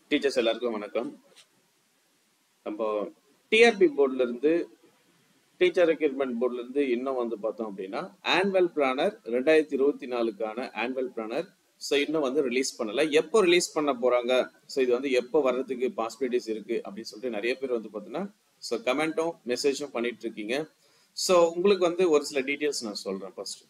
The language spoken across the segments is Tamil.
டீச்சர்ஸ் எல்லாருக்கும் வணக்கம் நம்ம டிஆர்பி போர்டுல இருந்து டீச்சர் ரெக்ரூட்மெண்ட் போர்டுல இருந்து இன்னும் வந்து பார்த்தோம் அப்படின்னா ஆனுவல் பிளானர் ரெண்டாயிரத்தி இருபத்தி நாலுக்கான ஆனுவல் பிளானர் ஸோ இன்னும் வந்து ரிலீஸ் பண்ணல எப்போ ரிலீஸ் பண்ண போறாங்க ஸோ இது வந்து எப்போ வர்றதுக்கு பாசிபிலிட்டிஸ் இருக்கு அப்படின்னு சொல்லிட்டு நிறைய பேர் வந்து பார்த்தீங்கன்னா ஸோ கமெண்ட்டும் மெசேஜும் பண்ணிட்டு இருக்கீங்க ஸோ உங்களுக்கு வந்து ஒரு சில டீட்டெயில்ஸ் நான் சொல்றேன் ஃபர்ஸ்ட்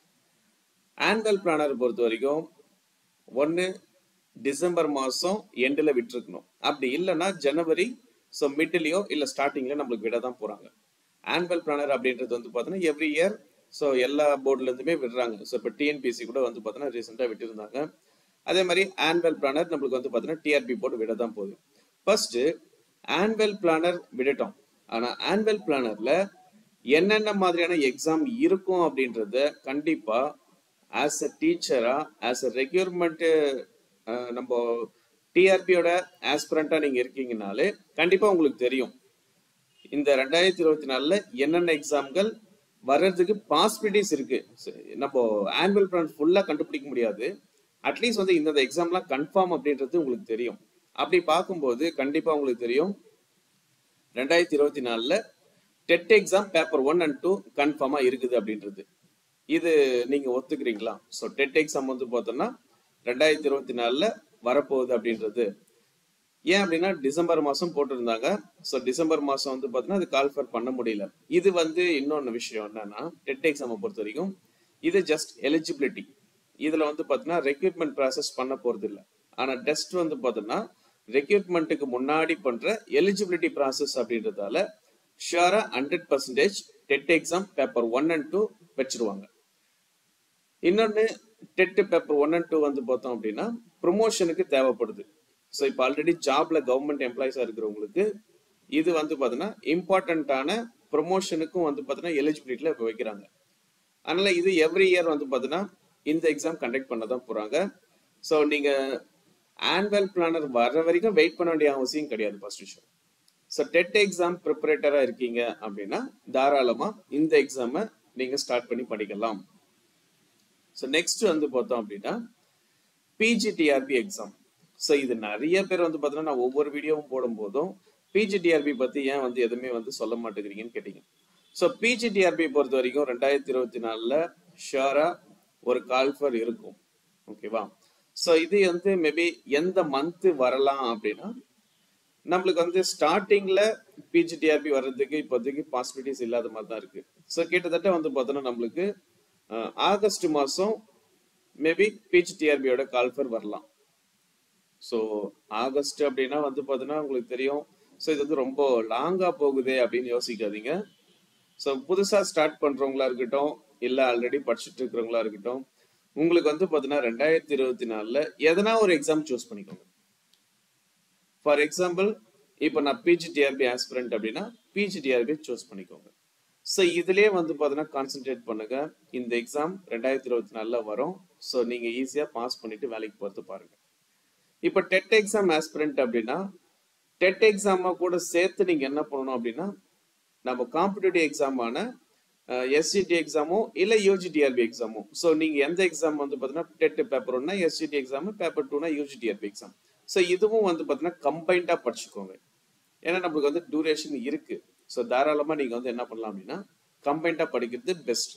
ஆனுவல் பிளானர் பொறுத்த வரைக்கும் ஒன்று டிசம்பர் மாதம் எண்டில் விட்டுருக்கணும் அப்படி இல்லைன்னா ஜனவரி ஸோ மிட்லேயோ இல்லை ஸ்டார்டிங்கில் நம்மளுக்கு விட தான் போகிறாங்க ஆனுவல் பிளானர் அப்படின்றது வந்து பார்த்தீங்கன்னா எவ்ரி இயர் ஸோ எல்லா போர்டுலேருந்துமே விடுறாங்க ஸோ இப்போ டிஎன்பிசி கூட வந்து பார்த்தீங்கன்னா ரீசெண்டாக விட்டுருந்தாங்க அதே மாதிரி ஆனுவல் பிளானர் நம்மளுக்கு வந்து பார்த்தீங்கன்னா டிஆர்பி போர்டு விட தான் போகுது ஃபர்ஸ்ட் ஆனுவல் பிளானர் விடட்டும் ஆனால் ஆனுவல் பிளானரில் என்னென்ன மாதிரியான எக்ஸாம் இருக்கும் அப்படின்றத கண்டிப்பாக ஆஸ் அ டீச்சரா ஆஸ் அ ரெக்யூர்மெண்ட் நம்ம டிஆர்பியோட ஆஸ்பிரண்டா நீங்க இருக்கீங்கனாலே கண்டிப்பா உங்களுக்கு தெரியும் இந்த ரெண்டாயிரத்தி இருபத்தி நாலுல என்னென்ன எக்ஸாம்கள் வர்றதுக்கு பாசிபிலிட்டிஸ் இருக்கு சரி, நம்ம ஆனுவல் பிளான் ஃபுல்லா கண்டுபிடிக்க முடியாது அட்லீஸ்ட் வந்து இந்த எக்ஸாம்லாம் கன்ஃபார்ம் அப்படின்றது உங்களுக்கு தெரியும் அப்படி பார்க்கும்போது கண்டிப்பா உங்களுக்கு தெரியும் ரெண்டாயிரத்தி இருபத்தி நாலுல TET exam paper one and two கன்ஃபார்மா இருக்குது அப்படின்றது இது நீங்க ஒத்துக்கிறீங்களா ஸோ டெட் எக்ஸாம் வந்து பார்த்தோம்னா ரெண்டாயிரத்தி இருபத்தி நாலுல வரப்போகுது அப்படின்றது ஏன் அப்படின்னா டிசம்பர் மாசம் போட்டிருந்தாங்க ஸோ டிசம்பர் மாசம் வந்து பார்த்தீங்கன்னா அது கால்ஃபர் பண்ண முடியல இது வந்து இன்னொன்று விஷயம் என்னன்னா டெட் எக்ஸாமை பொறுத்த வரைக்கும் இது ஜஸ்ட் எலிஜிபிலிட்டி இதுல வந்து பார்த்தீங்கன்னா ரெக்ரூட்மெண்ட் ப்ராசஸ் பண்ண போறது இல்லை ஆனா டெஸ்ட் வந்து பார்த்தோம்னா ரெக்ரூட்மெண்ட்டுக்கு முன்னாடி பண்ற எலிஜிபிலிட்டி ப்ராசஸ் அப்படின்றதால ஷியரா hundred percentage TET exam paper one and two வச்சிருவாங்க இன்னொன்று TET paper one and two வந்து பார்த்தோம் அப்படின்னா ப்ரொமோஷனுக்கு தேவைப்படுது ஸோ இப்போ ஆல்ரெடி ஜாப்ல கவர்மெண்ட் எம்ப்ளாயிஸாக இருக்கிறவங்களுக்கு இது வந்து பார்த்தீங்கன்னா இம்பார்ட்டண்ட்டான ப்ரொமோஷனுக்கும் வந்து பார்த்தீங்கன்னா எலிஜிபிலிட்டியில் இப்போ வைக்கிறாங்க அதனால இது எவ்ரி இயர் வந்து பார்த்தீங்கன்னா இந்த எக்ஸாம் கண்டக்ட் பண்ண தான் போகிறாங்க ஸோ நீங்கள் ஆனுவல் பிளானர் வர்ற வரைக்கும் வெயிட் பண்ண வேண்டிய அவசியம் கிடையாது ஃபர்ஸ்ட் விஷயம் ஸோ டெட் எக்ஸாம் ப்ரிப்பரேட்டராக இருக்கீங்க அப்படின்னா தாராளமாக இந்த எக்ஸாமை நீங்கள் ஸ்டார்ட் பண்ணி படிக்கலாம் ஸோ நெக்ஸ்ட் வந்து பார்த்தோம் அப்படின்னா பிஜிடிஆர்பி எக்ஸாம் ஸோ இது நிறைய பேர் வந்து பார்த்தீங்கன்னா நான் ஒவ்வொரு வீடியோவும் போடும்போதும் பிஜிடிஆர்பி பற்றி ஏன் வந்து எதுவுமே வந்து சொல்ல மாட்டேங்கிறீங்கன்னு கேட்டீங்க ஸோ பிஜிடிஆர்பி பொறுத்த வரைக்கும் ரெண்டாயிரத்தி இருபத்தி நாலில் ஷியராக ஒரு கால்ஃபர் இருக்கும் ஓகேவா ஸோ இது வந்து மேபி எந்த மந்த்து வரலாம் அப்படின்னா நம்மளுக்கு வந்து ஸ்டார்டிங்ல பிஜிடிஆர்பி வர்றதுக்கு இப்போதைக்கு பாசிபிலிட்டிஸ் இல்லாத மாதிரி தான் இருக்கு ஸோ கிட்டத்தட்ட வந்து பார்த்தோன்னா நம்மளுக்கு அஹ், ஆகஸ்ட் மாதம் மேபி பிஜிடிஆர்பியோட கால்ஃபர் வரலாம் ஸோ ஆகஸ்ட் அப்படின்னா வந்து பார்த்தீங்கன்னா உங்களுக்கு தெரியும் ஸோ இது வந்து ரொம்ப லாங்காக போகுதே அப்படின்னு யோசிக்காதீங்க ஸோ புதுசாக ஸ்டார்ட் பண்ணுறவங்களா இருக்கட்டும் இல்லை ஆல்ரெடி படிச்சுட்டு இருக்கிறவங்களா இருக்கட்டும் உங்களுக்கு வந்து பார்த்தீங்கன்னா ரெண்டாயிரத்தி இருபத்தி நாலில் எதனா ஒரு எக்ஸாம் சூஸ் பண்ணிக்கோங்க ஃபார் எக்ஸாம்பிள் இப்போ நான் பிஜிடிஆர்பி ஆஸ்பிரண்ட் அப்படின்னா பிஜிடிஆர்பி சூஸ் பண்ணிக்கோங்க ஸோ இதுலயே வந்து பார்த்தீங்கன்னா கான்சென்ட்ரேட் பண்ணுங்க இந்த எக்ஸாம் ரெண்டாயிரத்தி இருபத்தி நாலில் வரும் ஸோ நீங்கள் ஈஸியாக பாஸ் பண்ணிட்டு வேலைக்கு போகிறது பாருங்க இப்போ டெட் எக்ஸாம் ஆஸ்பிரண்ட் அப்படின்னா டெட் எக்ஸாமை கூட சேர்த்து நீங்கள் என்ன பண்ணணும் அப்படின்னா நம்ம காம்படிட்டிவ் எக்ஸாமான எஸ்சிடி எக்ஸாமோ இல்லை யூஜிடிஆர்பி எக்ஸாமோ ஸோ நீங்கள் எந்த எக்ஸாம் வந்து பார்த்தீங்கன்னா டெட் பேப்பர் ஒன்னா எஸ்சிடி எக்ஸாம் பேப்பர் டூனா யூஜிடிஆர்பி எக்ஸாம் ஸோ இதுவும் வந்து பார்த்தீங்கன்னா கம்பைண்டாக படிச்சுக்கோங்க ஏன்னா நம்மளுக்கு வந்து டூரேஷன் இருக்கு ஸோ தாராளமாக நீங்கள் வந்து என்ன பண்ணலாம் அப்படின்னா கம்பைண்டாக படிக்கிறது பெஸ்ட்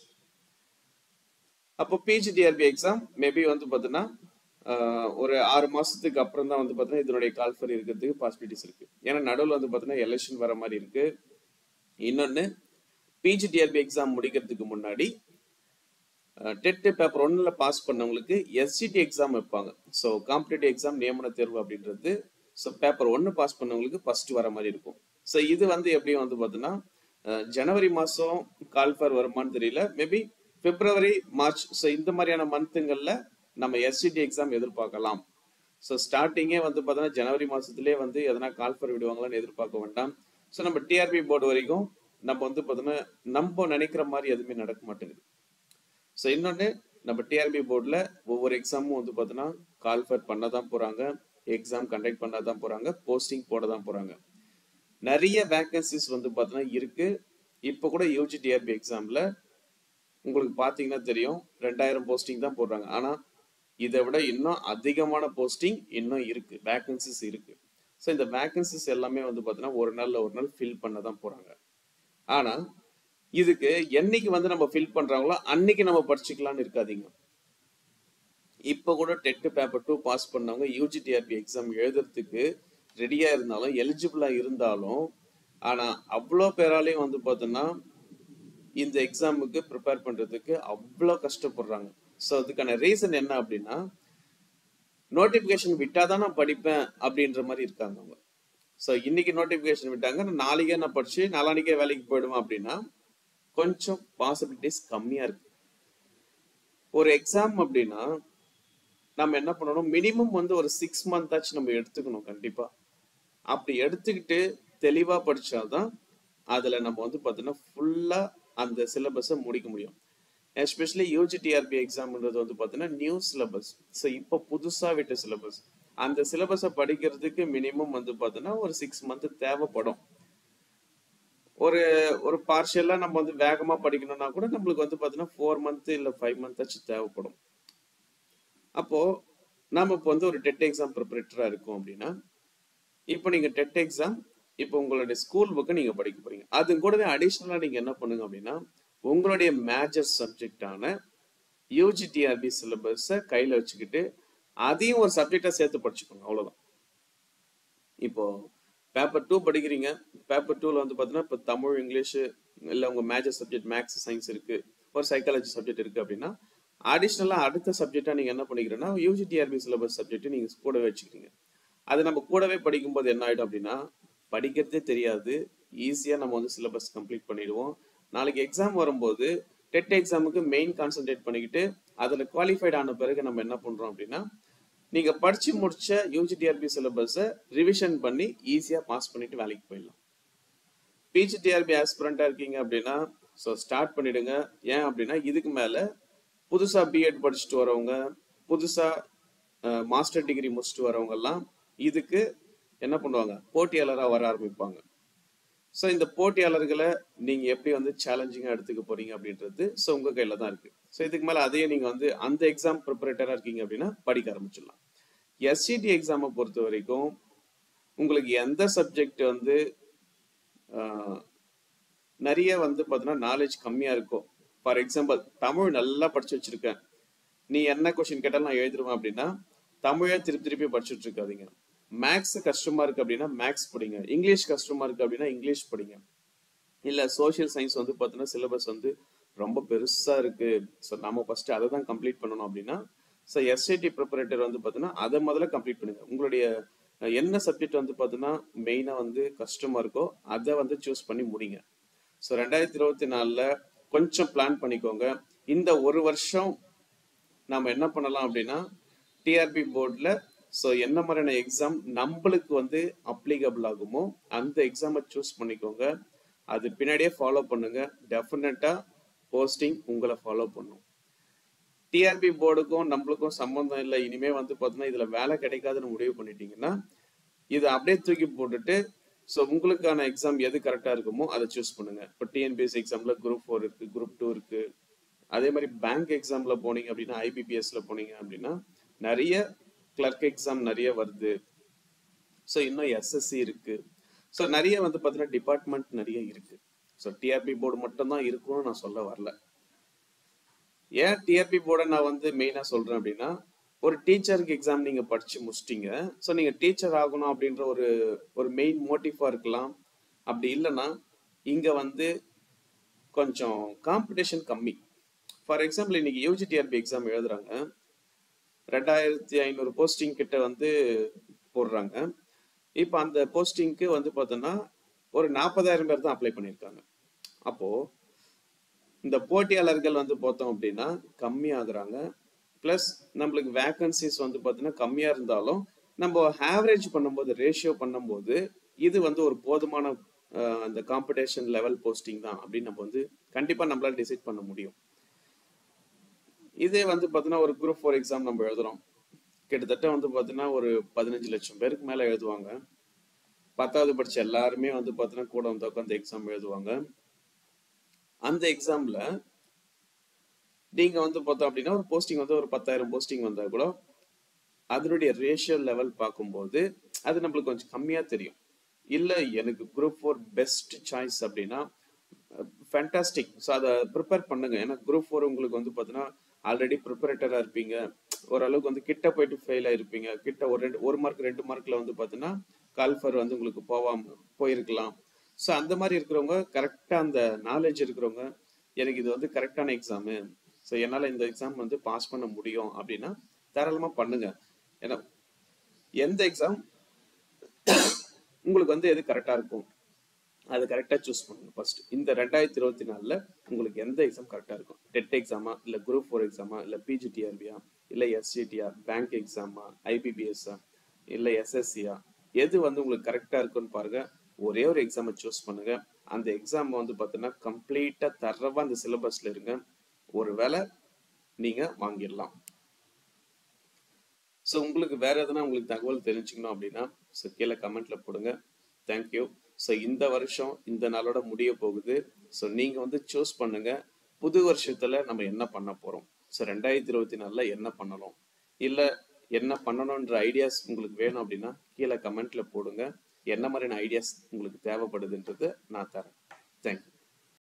அப்போ பிஜிடிஆர்பி எக்ஸாம் மேபி வந்து பார்த்தீங்கன்னா ஆஹ், ஒரு ஆறு மாசத்துக்கு அப்புறம் தான் வந்து பார்த்தீங்கன்னா இதனுடைய கால்ஃபர் இருக்கிறதுக்கு பாசிபிலிட்டிஸ் இருக்கு ஏன்னா நடுவில் வந்து பார்த்தீங்கன்னா எலெக்ஷன் வர மாதிரி இருக்கு இன்னொன்று பிஜிடிஆர்பி எக்ஸாம் முடிக்கிறதுக்கு முன்னாடி டெட் பேப்பர் ஒன்னில் பாஸ் பண்ணவங்களுக்கு எஸ்சிடி எக்ஸாம் வைப்பாங்க ஸோ காம்படிட்டிவ் எக்ஸாம் நியமன தேர்வு அப்படின்றது ஸோ பேப்பர் ஒன்று பாஸ் பண்ணவங்களுக்கு ஃபர்ஸ்ட் வர மாதிரி இருக்கும் ஸோ இது வந்து எப்படி வந்து பார்த்தீங்கன்னா அஹ், ஜனவரி மாதம் கால்ஃபர் வருமான்னு தெரியல மேபி பிப்ரவரி மார்ச் ஸோ இந்த மாதிரியான மந்த்துங்களில் நம்ம எஸ்சிடி எக்ஸாம் எதிர்பார்க்கலாம் ஸோ ஸ்டார்டிங்கே வந்து பார்த்தீங்கன்னா ஜனவரி மாதத்துலேயே வந்து எதனா கால்ஃபர் விடுவாங்களான்னு எதிர்பார்க்க வேண்டாம் ஸோ நம்ம டிஆர்பி போர்டு வரைக்கும் நம்ம வந்து பார்த்தீங்கன்னா நம்ம நினைக்கிற மாதிரி எதுவுமே நடக்க மாட்டேங்குது ஸோ இன்னொன்று நம்ம டிஆர்பி போர்டில் ஒவ்வொரு எக்ஸாமும் வந்து பார்த்தோன்னா கால்ஃபர் பண்ண தான் போகிறாங்க எக்ஸாம் கண்டக்ட் பண்ண தான் போகிறாங்க போஸ்டிங் போட தான் போகிறாங்க நிறைய வேகன்சிஸ் வந்து பார்த்தோன்னா இருக்கு இப்போ கூட யூஜி டிஆர்பி எக்ஸாமில் உங்களுக்கு பார்த்தீங்கன்னா தெரியும் ரெண்டாயிரம் போஸ்டிங் தான் போடுறாங்க ஆனால் இதை விட இன்னும் அதிகமான போஸ்டிங் இன்னும் இருக்கு வேகன்சிஸ் இருக்கு ஸோ இந்த வேகன்சிஸ் எல்லாமே வந்து பார்த்தீங்கன்னா ஒரு நாள்ல ஒரு நாள் ஃபில் பண்ண தான் போறாங்க ஆனா இதுக்கு என்னைக்கு வந்து நம்ம ஃபில் பண்றாங்களோ அன்னைக்கு நம்ம படிச்சுக்கலாம்னு இருக்காதீங்க இப்ப கூட டெட் பேப்பர் டூ பாஸ் பண்ணவங்க யூஜிடிஆர்பி எக்ஸாம் எழுதுறதுக்கு ரெடியா இருந்தாலும் எலிஜிபிளா இருந்தாலும் ஆனா அவ்வளோ பேராலையும் வந்து பார்த்தோன்னா இந்த எக்ஸாமுக்கு ப்ரிப்பேர் பண்றதுக்கு அவ்வளோ கஷ்டப்படுறாங்க ஸோ அதுக்கான ரீசன் என்ன அப்படின்னா நோட்டிபிகேஷன் விட்டாதான் நான் படிப்பேன் அப்படின்ற மாதிரி இருக்காங்க அவங்க ஸோ இன்னைக்கு நோட்டிபிகேஷன் விட்டாங்க நான் நாளைக்கே நான் படிச்சு நாளானிக்கே வேலைக்கு போயிடுவேன் அப்படின்னா கொஞ்சம் பாசிபிலிட்டிஸ் கம்மியா இருக்கு ஒரு எக்ஸாம் அப்படின்னா நம்ம என்ன பண்ணணும் மினிமம் வந்து ஒரு சிக்ஸ் மந்த் ஆச்சு நம்ம எடுத்துக்கணும் கண்டிப்பா அப்படி எடுத்துக்கிட்டு தெளிவா படிச்சாதான் அதுல நம்ம வந்து பார்த்தோன்னா ஃபுல்லா அந்த சிலபஸை முடிக்க முடியும் எஸ்பெஷலி யூஜிடிஆர்பி எக்ஸாம்ன்றது வந்து பார்த்தீங்கன்னா நியூ சிலபஸ் ஸோ இப்போ புதுசா விட்ட சிலபஸ் அந்த சிலபஸை படிக்கிறதுக்கு மினிமம் வந்து பார்த்தோன்னா ஒரு சிக்ஸ் மந்த் தேவைப்படும் ஒரு ஒரு பார்ஷியலா நம்ம வந்து வேகமா படிக்கணும்னா கூட நம்மளுக்கு வந்து பார்த்தீங்கன்னா ஃபோர் மந்த் இல்லை ஃபைவ் மந்த் ஆச்சு தேவைப்படும் அப்போ நாம இப்போ வந்து ஒரு டெட் எக்ஸாம் ப்ரிப்பரேட்டரா இருக்கோம் அப்படின்னா இப்போ நீங்க டெட் எக்ஸாம் இப்போ உங்களுடைய ஸ்கூல் புக்கை நீங்க படிக்க போறீங்க அது கூடவே அடிஷ்னலா நீங்க என்ன பண்ணுங்க அப்படின்னா உங்களுடைய மேஜர் சப்ஜெக்டான யூஜிடிஆர்பி சிலபஸை கையில வச்சுக்கிட்டு அதையும் ஒரு சப்ஜெக்டா சேர்த்து படிச்சுக்கோங்க அவ்வளவுதான் இப்போ பேப்பர் டூ படிக்கிறீங்க பேப்பர் டூல வந்து பார்த்தீங்கன்னா இப்போ தமிழ் இங்கிலீஷ் இல்லை உங்க மேஜர் சப்ஜெக்ட் மேக்ஸ் சயின்ஸ் இருக்கு ஒரு சைக்காலஜி சப்ஜெக்ட் இருக்கு அப்படின்னா அடிஷ்னலா அடுத்த சப்ஜெக்டா நீங்க என்ன பண்ணிக்கிறீங்கன்னா யூஜிடிஆர்பி சிலபஸ் சப்ஜெக்ட் நீங்க கூடவே வச்சுக்கிறீங்க அது நம்ம கூடவே படிக்கும்போது என்ன ஆயிடும் அப்படின்னா படிக்கிறதே தெரியாது ஈஸியா நம்ம வந்து சிலபஸ் கம்ப்ளீட் பண்ணிடுவோம் நாளைக்கு எக்ஸாம் வரும்போது டெட் எக்ஸாமுக்கு மெயின் கான்சென்ட்ரேட் பண்ணிக்கிட்டு அதுல குவாலிஃபைட் ஆன பிறகு நம்ம என்ன பண்றோம் அப்படின்னா நீங்க படிச்சு முடிச்ச யூஜிடிஆர்பி சிலபஸை ரிவிஷன் பண்ணி ஈஸியா பாஸ் பண்ணிட்டு வேலைக்கு போயிடலாம் பிஜிடிஆர்பி ஆஸ்பிரண்டா இருக்கீங்க அப்படின்னா ஸோ ஸ்டார்ட் பண்ணிடுங்க ஏன் அப்படின்னா இதுக்கு மேல புதுசா பிஎட் படிச்சுட்டு வரவங்க புதுசா மாஸ்டர் டிகிரி முடிச்சுட்டு வரவங்க எல்லாம் இதுக்கு என்ன பண்ணுவாங்க போட்டியாளரா வர ஆரம்பிப்பாங்க ஸோ இந்த போட்டியாளர்களை நீங்க எப்படி வந்து சேலஞ்சிங்கா எடுத்துக்க போறீங்க அப்படின்றது ஸோ உங்க கையில தான் இருக்கு ஸோ இதுக்கு மேல அதையே நீங்க வந்து அந்த எக்ஸாம் ப்ரிப்பரேட்டரா இருக்கீங்க அப்படின்னா படிக்க ஆரம்பிச்சிடலாம் எஸ்சிடி எக்ஸாமை பொறுத்த வரைக்கும் உங்களுக்கு எந்த சப்ஜெக்ட் வந்து ஆஹ், நிறைய வந்து பார்த்தீங்கன்னா நாலேஜ் கம்மியா இருக்கும் ஃபார் எக்ஸாம்பிள் தமிழ் நல்லா படிச்சு வச்சிருக்கேன் நீ என்ன கொஸ்டின் கேட்டாலும் நான் எழுதிருவேன் அப்படின்னா தமிழை திருப்பி திருப்பி படிச்சுட்டு இருக்காதீங்க மேக்ஸ் கஷ்டமா இருக்கு அப்படின்னா மேக்ஸ் படிங்க இங்கிலீஷ் கஷ்டமா இருக்கு அப்படின்னா இங்கிலீஷ் படிங்க இல்ல சோஷியல் சயின்ஸ் வந்து பார்த்தீங்கன்னா சிலபஸ் வந்து ரொம்ப பெருசா இருக்கு ஸோ நம்ம ஃபர்ஸ்ட் அதை தான் கம்ப்ளீட் பண்ணணும் அப்படின்னா ஸோ எஸ்ஐடி ப்ரிப்பரேட்டர் வந்து பார்த்தீங்கன்னா அதை முதல்ல கம்ப்ளீட் பண்ணுங்க உங்களுடைய அஹ், என்ன சப்ஜெக்ட் வந்து பார்த்தீங்கன்னா மெயினா வந்து கஷ்டமா இருக்கோ அதை வந்து சூஸ் பண்ணி முடிங்க ஸோ ரெண்டாயிரத்தி இருபத்தி நாலுல கொஞ்சம் பிளான் பண்ணிக்கோங்க இந்த ஒரு வருஷம் நாம என்ன பண்ணலாம் அப்படின்னா டிஆர்பி போர்டில் ஸோ என்ன மாதிரியான எக்ஸாம் நம்மளுக்கு வந்து அப்ளிகபிள் ஆகுமோ அந்த எக்ஸாமை சூஸ் பண்ணிக்கோங்க அது பின்னாடியே ஃபாலோ பண்ணுங்க டெஃபினட்டா போஸ்டிங் உங்களை ஃபாலோ பண்ணும் டிஆர்பி போர்டுக்கும் நம்மளுக்கும் சம்பந்தம் இல்லை இனிமே வந்து பார்த்தீங்கன்னா இதுல வேலை கிடைக்காதுன்னு முடிவு பண்ணிட்டீங்கன்னா இதை அப்படியே தூக்கி போட்டுட்டு ஸோ உங்களுக்கான எக்ஸாம் எது கரெக்டாக இருக்குமோ அதை சூஸ் பண்ணுங்க இப்போ டிஎன்பிஎஸ் எக்ஸாம்ல குரூப் ஃபோர் இருக்கு குரூப் டூ இருக்கு அதே மாதிரி பேங்க் எக்ஸாம்ல போனீங்க அப்படின்னா ஐபிபிஎஸ்ல போனீங்க அப்படின்னா நிறைய கிளர்க் எக்ஸாம் நிறைய வருது ஸோ இன்னும் எஸ்எஸ்சி இருக்கு ஸோ நிறைய வந்து பார்த்தீங்கன்னா டிபார்ட்மெண்ட் நிறைய இருக்கு ஸோ டிஆர்பி போர்டு மட்டும் தான் இருக்கும்னு நான் சொல்ல வரல ஏன் டிஆர்பி போர்டை நான் வந்து மெயினாக சொல்றேன் அப்படின்னா ஒரு டீச்சருக்கு எக்ஸாம் நீங்க படிச்சு முடிச்சிட்டீங்க ஸோ நீங்க டீச்சர் ஆகணும் அப்படின்ற ஒரு ஒரு மெயின் மோட்டிவா இருக்கலாம் அப்படி இல்லைன்னா இங்க வந்து கொஞ்சம் காம்படிஷன் கம்மி ஃபார் எக்ஸாம்பிள் இன்னைக்கு யூஜிடிஆர்பி எக்ஸாம் எழுதுறாங்க ரெண்டாயிரத்தி ஐநூறு போஸ்டிங் கிட்ட வந்து போடுறாங்க இப்போ அந்த போஸ்டிங்க்கு வந்து பார்த்தோன்னா ஒரு நாற்பதாயிரம் பேர் தான் அப்ளை பண்ணியிருக்காங்க அப்போ இந்த போட்டியாளர்கள் வந்து பார்த்தோம் அப்படின்னா கம்மியாகுறாங்க ப்ளஸ் நம்மளுக்கு வேகன்சிஸ் வந்து பார்த்தீங்கன்னா கம்மியாக இருந்தாலும் நம்ம ஆவரேஜ் பண்ணும்போது ரேஷியோ பண்ணும்போது இது வந்து ஒரு போதுமான அஹ், அந்த காம்படிஷன் லெவல் போஸ்டிங் தான் அப்படின்னு நம்ம வந்து கண்டிப்பாக நம்மளால டிசைட் பண்ண முடியும் இதே வந்து பார்த்தீங்கன்னா ஒரு குரூப் ஃபோர் எக்ஸாம் நம்ம எழுதுறோம் கிட்டத்தட்ட வந்து பார்த்தீங்கன்னா ஒரு பதினஞ்சு லட்சம் பேருக்கு மேலே எழுதுவாங்க பத்தாவது படிச்ச எல்லாருமே வந்து பார்த்தீங்கன்னா கூட வந்து உட்காந்து எக்ஸாம் எழுதுவாங்க அந்த எக்ஸாம்ல நீங்க வந்து பார்த்தோம் அப்படின்னா ஒரு போஸ்டிங் வந்து ஒரு பத்தாயிரம் போஸ்டிங் வந்தா கூட அதனுடைய ரேஷியோ லெவல் பார்க்கும்போது அது நம்மளுக்கு கொஞ்சம் கம்மியா தெரியும் இல்ல எனக்கு குரூப் ஃபோர் பெஸ்ட் சாய்ஸ் அப்படின்னா ஃபேண்டாஸ்டிக் ஸோ அதை ப்ரிப்பேர் பண்ணுங்க ஏன்னா குரூப் ஃபோர் உங்களுக்கு வந்து பார்த்தீங்கன்னா ஆல்ரெடி ப்ரிப்பரேட்டரா இருப்பீங்க ஓரளவுக்கு வந்து கிட்ட போயிட்டு ஃபெயில் ஆயிருப்பீங்க கிட்ட ஒரு ரெண்டு ஒரு மார்க் ரெண்டு மார்க்ல வந்து பார்த்தீங்கன்னா கால்ஃபர் வந்து உங்களுக்கு போவாம போயிருக்கலாம் ஸோ அந்த மாதிரி இருக்கிறவங்க கரெக்டா அந்த நாலேஜ் இருக்கிறவங்க எனக்கு இது வந்து கரெக்டான எக்ஸாமு ஸோ என்னால் இந்த எக்ஸாம் வந்து பாஸ் பண்ண முடியும் அப்படின்னா தாராளமாக பண்ணுங்க ஏன்னா எந்த எக்ஸாம் உங்களுக்கு வந்து எது கரெக்டாக இருக்கும் அது கரெக்டாக சூஸ் பண்ணுங்க ஃபர்ஸ்ட் இந்த ரெண்டாயிரத்தி இருபத்தி நாலில் உங்களுக்கு எந்த எக்ஸாம் கரெக்டாக இருக்கும் டெட் எக்ஸாமா இல்லை குரூப் ஃபோர் எக்ஸாமா இல்லை பிஜிடிஆர்பியா இல்லை எஸ்ஜிடிஆ பேங்க் எக்ஸாமா ஐபிபிஎஸ்ஸா இல்லை எஸ்எஸ்சியா எது வந்து உங்களுக்கு கரெக்டாக இருக்குன்னு பாருங்க ஒரே ஒரு எக்ஸாமை சூஸ் பண்ணுங்க அந்த எக்ஸாம் வந்து பார்த்தீங்கன்னா கம்ப்ளீட்டாக தரவா அந்த சிலபஸ்ல இருங்க ஒருவேளை நீங்க வாங்கிடலாம் ஸோ உங்களுக்கு வேற எதனா உங்களுக்கு தகவல் தெரிஞ்சுக்கணும் அப்படின்னா ஸோ கீழே கமெண்ட்ல போடுங்க தேங்க்யூ ஸோ இந்த வருஷம் இந்த நாளோட முடிய போகுது ஸோ நீங்க வந்து சூஸ் பண்ணுங்க புது வருஷத்துல நம்ம என்ன பண்ண போறோம் ஸோ ரெண்டாயிரத்தி இருபத்தி நாலுல என்ன பண்ணலாம் இல்ல என்ன பண்ணணும்ன்ற ஐடியாஸ் உங்களுக்கு வேணும் அப்படின்னா கீழே கமெண்ட்ல போடுங்க என்ன மாதிரியான ஐடியாஸ் உங்களுக்கு தேவைப்படுதுன்றது நான் தரேன் தேங்க்யூ